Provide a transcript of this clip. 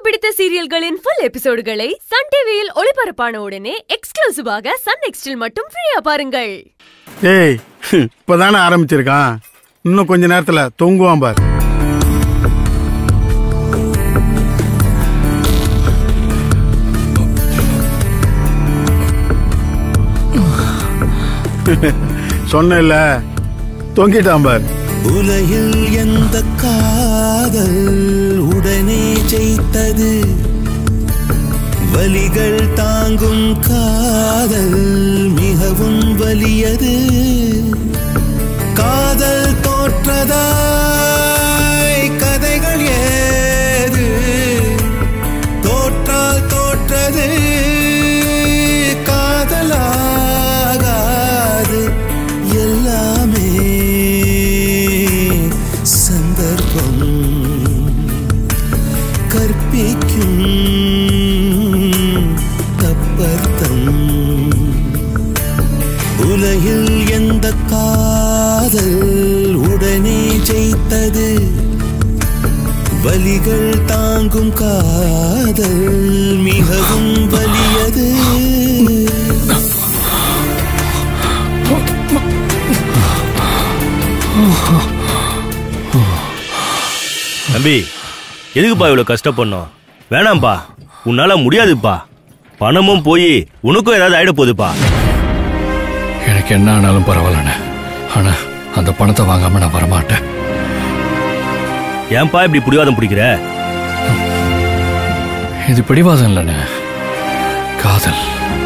பிடித்த சீரியல்களின் full எபிசோடுகளை Sun டிவியில் ஒளிபரப்பான உடனே எக்ஸ்க்ளூசிவாக சன் நெக்ஸ்டில் மட்டும் ஃப்ரீயா பாருங்கள் ஏய் இப்பதானே ஆரம்பிச்சிருக்கான் இன்னும் கொஞ்ச நேரத்துல தொங்குவான் பார் சொன்ன தொங்கிட்டான் பார் உலகில் எந்த காதல் உடனே ஜெயித்தது வலிகள் தாங்கும் காதல் மிகவும் வலியது காதல் தோற்றதாய் கதைகள் ஏது தோற்றால் தோற்றது காதலாகாது எல்லாமே சந்தர்ப்பம் கற்பிக்கும் தப்பர்த்தம் உலகில் எந்த காதல் உடனே ஜெயித்தது வலிகள் தாங்கும் காதல் மிகவும் வலியது தம்பி எதுக்குப்பா இவ்வளோ கஷ்டப்படணும் வேணாம்ப்பா உன்னால முடியாதுப்பா பணமும் போய் உனக்கும் ஏதாவது ஆயிட போகுதுப்பா எனக்கு என்ன ஆனாலும் பரவாயில்லண்ணே ஆனா அந்த பணத்தை வாங்காம நான் வரமாட்டேன் ஏன்பா இப்படி பிடிவாதம் பிடிக்கிற இது பிடிவாதம் இல்லைண்ணே காதல்